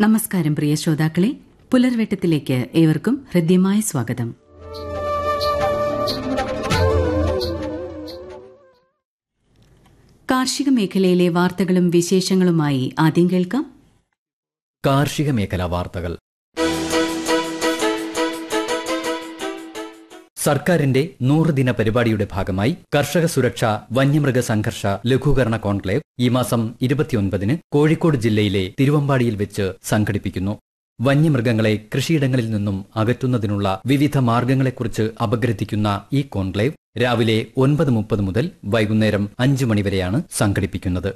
നമസ്കാരം പ്രിയ ശ്രോതാക്കളെ പുലർവെട്ടത്തിലേക്ക് ഏവർക്കും ഹൃദ്യമായ സ്വാഗതം കാർഷിക മേഖലയിലെ വാർത്തകളും വിശേഷങ്ങളുമായി ആദ്യം കേൾക്കാം കാർഷിക മേഖലാ വാർത്തകൾ സർക്കാരിന്റെ നൂറ് ദിന പരിപാടിയുടെ ഭാഗമായി കർഷക സുരക്ഷ വന്യമൃഗ സംഘർഷ ലഘൂകരണ കോൺക്ലേവ് ഈ മാസം ഇരുപത്തിയൊൻപതിന് കോഴിക്കോട് ജില്ലയിലെ തിരുവമ്പാടിയിൽ വെച്ച് സംഘടിപ്പിക്കുന്നു വന്യമൃഗങ്ങളെ കൃഷിയിടങ്ങളിൽ നിന്നും അകറ്റുന്നതിനുള്ള വിവിധ മാർഗങ്ങളെക്കുറിച്ച് അപഗ്രഥിക്കുന്ന ഈ കോൺക്ലേവ് രാവിലെ ഒൻപത് മുപ്പത് മുതൽ വൈകുന്നേരം അഞ്ച് മണിവരെയാണ് സംഘടിപ്പിക്കുന്നത്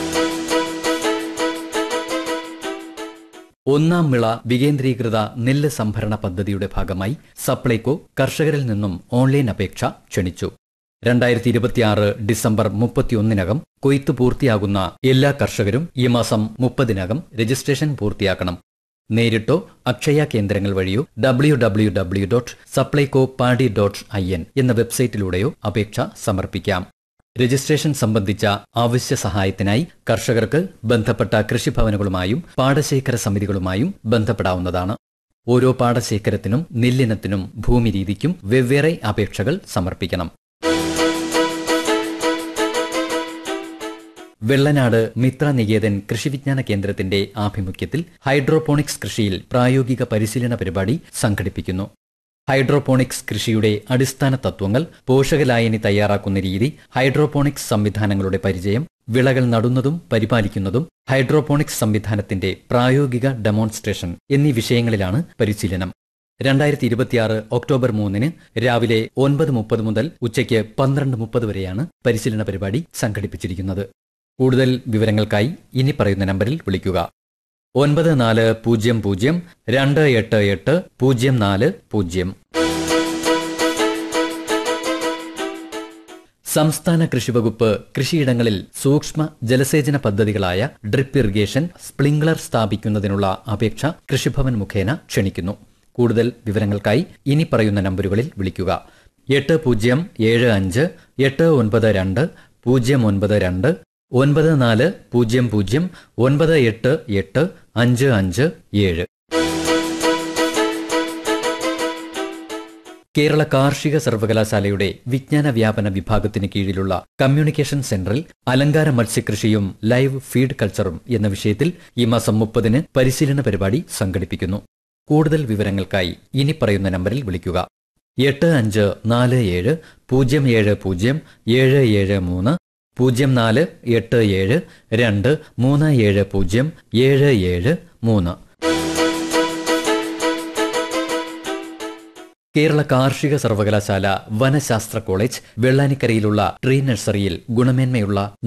ഒന്നാം വിള വികേന്ദ്രീകൃത നെല്ല് സംഭരണ പദ്ധതിയുടെ ഭാഗമായി സപ്ലൈകോ കർഷകരിൽ നിന്നും ഓൺലൈൻ അപേക്ഷ ക്ഷണിച്ചു രണ്ടായിരത്തി ഇരുപത്തിയാറ് ഡിസംബർ മുപ്പത്തിയൊന്നിനകം കൊയ്ത്ത് പൂർത്തിയാകുന്ന എല്ലാ കർഷകരും ഈ മാസം മുപ്പതിനകം രജിസ്ട്രേഷൻ പൂർത്തിയാക്കണം നേരിട്ടോ അക്ഷയ കേന്ദ്രങ്ങൾ വഴിയോ W W W dot Supplyco paddy dot I N എന്ന വെബ്സൈറ്റിലൂടെയോ അപേക്ഷ സമർപ്പിക്കാം രജിസ്ട്രേഷൻ സംബന്ധിച്ച ആവശ്യ സഹായത്തിനായി കർഷകർക്ക് ബന്ധപ്പെട്ട കൃഷിഭവനുകളുമായും പാടശേഖര സമിതികളുമായും ബന്ധപ്പെടാവുന്നതാണ് ഓരോ പാടശേഖരത്തിനും നെല്ലിനത്തിനും ഭൂമി രീതിക്കും വെവ്വേറെ അപേക്ഷകൾ സമർപ്പിക്കണം വെള്ളനാട് മിത്ര നികേതൻ കൃഷിവിജ്ഞാന കേന്ദ്രത്തിന്റെ ആഭിമുഖ്യത്തിൽ ഹൈഡ്രോപോണിക്സ് കൃഷിയിൽ പ്രായോഗിക പരിശീലന പരിപാടി സംഘടിപ്പിക്കുന്നു ഹൈഡ്രോപോണിക്സ് കൃഷിയുടെ അടിസ്ഥാന തത്വങ്ങൾ പോഷകലായനി തയ്യാറാക്കുന്ന രീതി ഹൈഡ്രോപോണിക്സ് സംവിധാനങ്ങളുടെ പരിചയം വിളകൾ നടുന്നതും പരിപാലിക്കുന്നതും ഹൈഡ്രോപോണിക്സ് സംവിധാനത്തിന്റെ പ്രായോഗിക ഡെമോൺസ്ട്രേഷൻ എന്നീ വിഷയങ്ങളിലാണ് പരിശീലനം രണ്ടായിരത്തി ഇരുപത്തിയാറ് ഒക്ടോബർ മൂന്നിന് രാവിലെ ഒൻപത് മുപ്പത് മുതൽ ഉച്ചയ്ക്ക് പന്ത്രണ്ട് മുപ്പത് വരെയാണ് പരിശീലന പരിപാടി സംഘടിപ്പിച്ചിരിക്കുന്നത് കൂടുതൽ വിവരങ്ങൾക്കായി ഇനി പറയുന്ന നമ്പറിൽ വിളിക്കുക ഒൻപത് നാല് പൂജ്യം പൂജ്യം രണ്ട് എട്ട് എട്ട് പൂജ്യം നാല് പൂജ്യം സംസ്ഥാന കൃഷിവകുപ്പ് കൃഷിയിടങ്ങളിൽ സൂക്ഷ്മ ജലസേചന പദ്ധതികളായ ഡ്രിപ്പ് ഇറിഗേഷൻ സ്പ്രിംഗ്ലർ സ്ഥാപിക്കുന്നതിനുള്ള അപേക്ഷ കൃഷിഭവൻ മുഖേന ക്ഷണിക്കുന്നു കൂടുതൽ വിവരങ്ങൾക്കായി ഇനി പറയുന്ന നമ്പറുകളിൽ വിളിക്കുക എട്ട് പൂജ്യം ഏഴ് അഞ്ച് എട്ട് ഒൻപത് രണ്ട് പൂജ്യം ഒൻപത് രണ്ട് ഒൻപത് നാല് പൂജ്യം പൂജ്യം ഒൻപത് എട്ട് എട്ട് അഞ്ച് അഞ്ച് ഏഴ് കേരള കാർഷിക സർവകലാശാലയുടെ വിജ്ഞാന വ്യാപന വിഭാഗത്തിന് കീഴിലുള്ള കമ്മ്യൂണിക്കേഷൻ സെന്ററിൽ അലങ്കാര മത്സ്യകൃഷിയും ലൈവ് ഫീഡ് കൾച്ചറും എന്ന വിഷയത്തിൽ ഈ മാസം മുപ്പതിന് പരിശീലന പരിപാടി സംഘടിപ്പിക്കുന്നു കൂടുതൽ വിവരങ്ങൾക്കായി ഇനി പറയുന്ന നമ്പറിൽ വിളിക്കുക എട്ട് അഞ്ച് നാല് ഏഴ് പൂജ്യം ഏഴ് പൂജ്യം ഏഴ് ഏഴ് മൂന്ന് പൂജ്യം നാല് എട്ട് ഏഴ് രണ്ട് മൂന്ന് ഏഴ് പൂജ്യം ഏഴ് ഏഴ് മൂന്ന് കേരള കാർഷിക സർവകലാശാല വനശാസ്ത്ര കോളേജ് വെള്ളാനിക്കരയിലുള്ള ട്രീ നഴ്സറിയിൽ ഗുണമേന്മയുള്ള